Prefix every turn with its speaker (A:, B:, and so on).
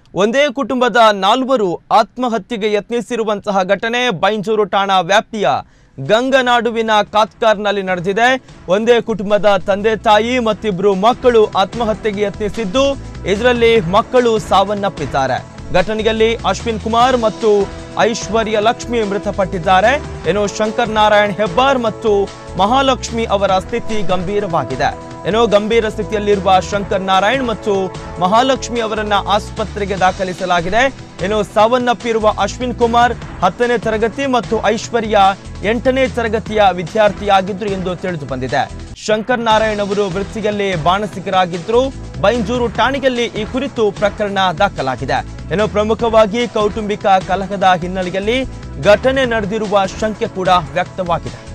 A: ಒಂದೇ ಕುಟುಂಬದ ನಾಲ್ವರು ಆತ್ಮಹತ್ಯೆಗೆ ಯತ್ನಿಸಿರುವಂತಹ ಘಟನೆ ಬೈಂಜೂರು ಠಾಣಾ ವ್ಯಾಪ್ತಿಯ ಗಂಗನಾಡುವಿನ ಕಾತ್ಕಾರ್ನಲ್ಲಿ ನಡೆದಿದೆ ಒಂದೇ ಕುಟುಂಬದ ತಂದೆ ತಾಯಿ ಮತ್ತಿಬ್ರು ಮಕ್ಕಳು ಆತ್ಮಹತ್ಯೆಗೆ ಯತ್ನಿಸಿದ್ದು ಇದರಲ್ಲಿ ಮಕ್ಕಳು ಸಾವನ್ನಪ್ಪಿದ್ದಾರೆ ಘಟನೆಯಲ್ಲಿ ಅಶ್ವಿನ್ ಕುಮಾರ್ ಮತ್ತು ಐಶ್ವರ್ಯ ಲಕ್ಷ್ಮಿ ಮೃತಪಟ್ಟಿದ್ದಾರೆ ಏನೋ ಶಂಕರ್ ನಾರಾಯಣ್ ಹೆಬ್ಬಾರ್ ಮತ್ತು ಮಹಾಲಕ್ಷ್ಮಿ ಅವರ ಸ್ಥಿತಿ ಗಂಭೀರವಾಗಿದೆ ಏನೋ ಗಂಭೀರ ಸ್ಥಿತಿಯಲ್ಲಿರುವ ಶಂಕರ್ ನಾರಾಯಣ್ ಮತ್ತು ಮಹಾಲಕ್ಷ್ಮಿ ಅವರನ್ನ ಆಸ್ಪತ್ರೆಗೆ ದಾಖಲಿಸಲಾಗಿದೆ ಏನೋ ಸಾವನ್ನಪ್ಪಿರುವ ಅಶ್ವಿನ್ ಕುಮಾರ್ ಹತ್ತನೇ ತರಗತಿ ಮತ್ತು ಐಶ್ವರ್ಯ ಎಂಟನೇ ತರಗತಿಯ ವಿದ್ಯಾರ್ಥಿಯಾಗಿದ್ರು ಎಂದು ತಿಳಿದು ಬಂದಿದೆ ಶಂಕರ್ ನಾರಾಯಣ್ ಅವರು ವೃತ್ತಿಯಲ್ಲಿ ಬಾಣಸಿಗರಾಗಿದ್ರು ಬೈಂಜೂರು ಠಾಣೆಯಲ್ಲಿ ಈ ಕುರಿತು ಪ್ರಕರಣ ದಾಖಲಾಗಿದೆ ಏನೋ ಪ್ರಮುಖವಾಗಿ ಕೌಟುಂಬಿಕ ಕಲಹದ ಹಿನ್ನೆಲೆಯಲ್ಲಿ ಘಟನೆ ನಡೆದಿರುವ ಶಂಕೆ ಕೂಡ ವ್ಯಕ್ತವಾಗಿದೆ